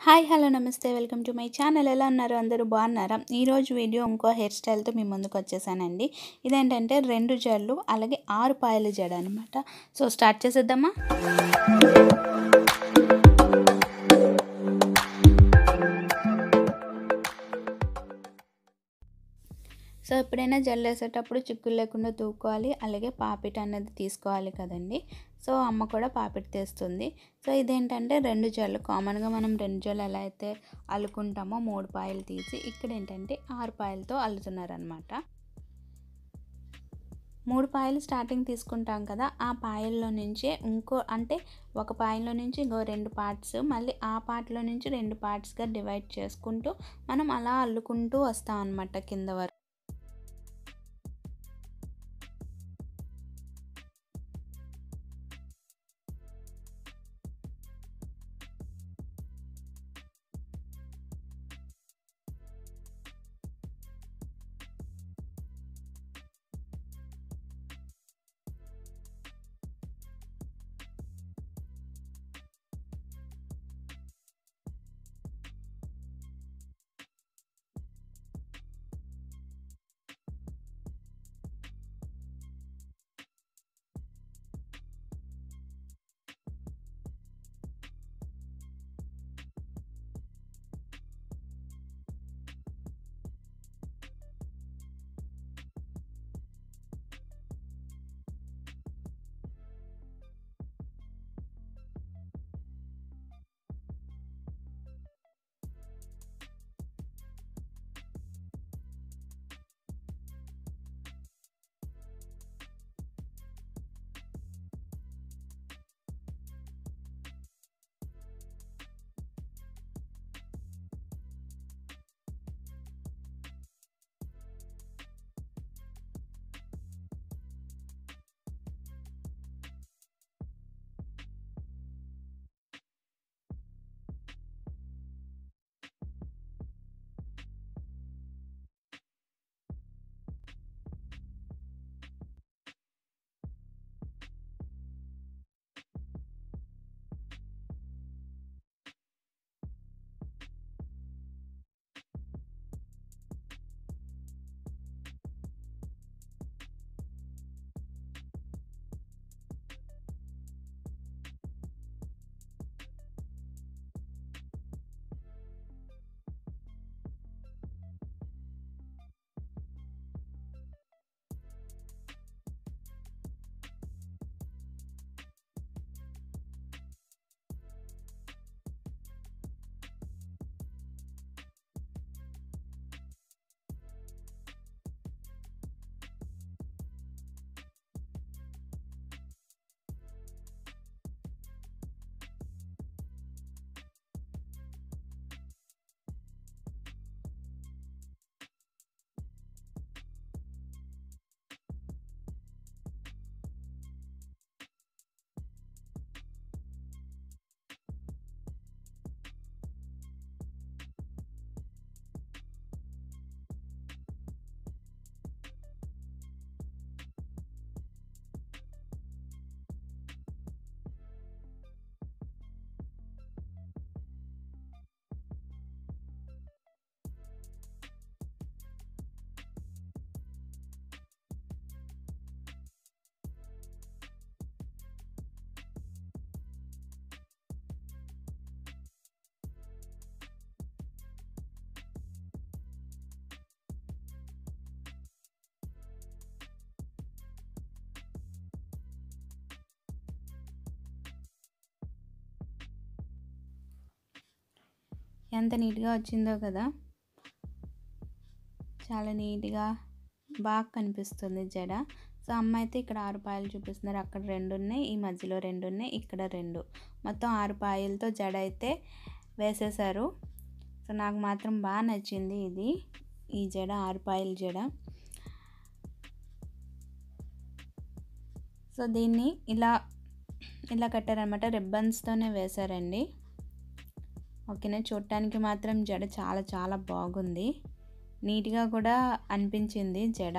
hi hello నమస్తే welcome to my channel ఎలా ఉన్నారు అందరూ బాగున్నారా ఈరోజు వీడియో ఇంకో హెయిర్ స్టైల్తో మీ ముందుకు వచ్చేసానండి ఇదేంటంటే రెండు జడలు అలాగే ఆరు పాయల జడ అనమాట సో స్టార్ట్ చేసేద్దామా సో ఎప్పుడైనా జల్లు వేసేటప్పుడు చిక్కులు లేకుండా తూకోవాలి అలాగే పాపిట్ అనేది తీసుకోవాలి కదండి సో అమ్మ కూడా పాపిట్ తీస్తుంది సో ఇదేంటంటే రెండు జల్లు కామన్గా మనం రెండు జల్లు ఎలా అయితే అల్లుకుంటామో మూడు పాయలు తీసి ఇక్కడ ఏంటంటే ఆరు పాయలతో అల్లుతున్నారనమాట మూడు పాయలు స్టార్టింగ్ తీసుకుంటాం కదా ఆ పాయల్లో నుంచే ఇంకో అంటే ఒక పాయలో నుంచి ఇంకో రెండు పార్ట్స్ మళ్ళీ ఆ పార్ట్లో నుంచి రెండు పార్ట్స్గా డివైడ్ చేసుకుంటూ మనం అలా అల్లుకుంటూ వస్తాం అనమాట కింద వరకు ఎంత నీట్గా వచ్చిందో కదా చాలా నీట్గా బాగా కనిపిస్తుంది జడ సో అమ్మ అయితే ఇక్కడ ఆరు పాయలు చూపిస్తున్నారు అక్కడ రెండు ఉన్నాయి ఈ మధ్యలో రెండు ఉన్నాయి ఇక్కడ రెండు మొత్తం ఆరు పాయలతో జడ అయితే వేసేసారు సో నాకు మాత్రం బాగా నచ్చింది ఇది ఈ జడ ఆరు పాయల జడ సో దీన్ని ఇలా ఇలా కట్టారనమాట రిబ్బన్స్తోనే వేశారండి ఓకేనా చూడటానికి మాత్రం జడ చాలా చాలా బాగుంది నీట్గా కూడా అనిపించింది జడ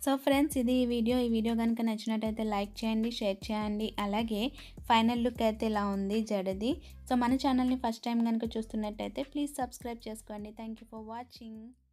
సో ఫ్రెండ్స్ ఇది ఈ వీడియో ఈ వీడియో కనుక నచ్చినట్టయితే లైక్ చేయండి షేర్ చేయండి అలాగే ఫైనల్ లుక్ అయితే ఇలా ఉంది జడది సో మన ఛానల్ని ఫస్ట్ టైం కనుక చూస్తున్నట్టయితే ప్లీజ్ సబ్స్క్రైబ్ చేసుకోండి థ్యాంక్ యూ ఫర్ వాచింగ్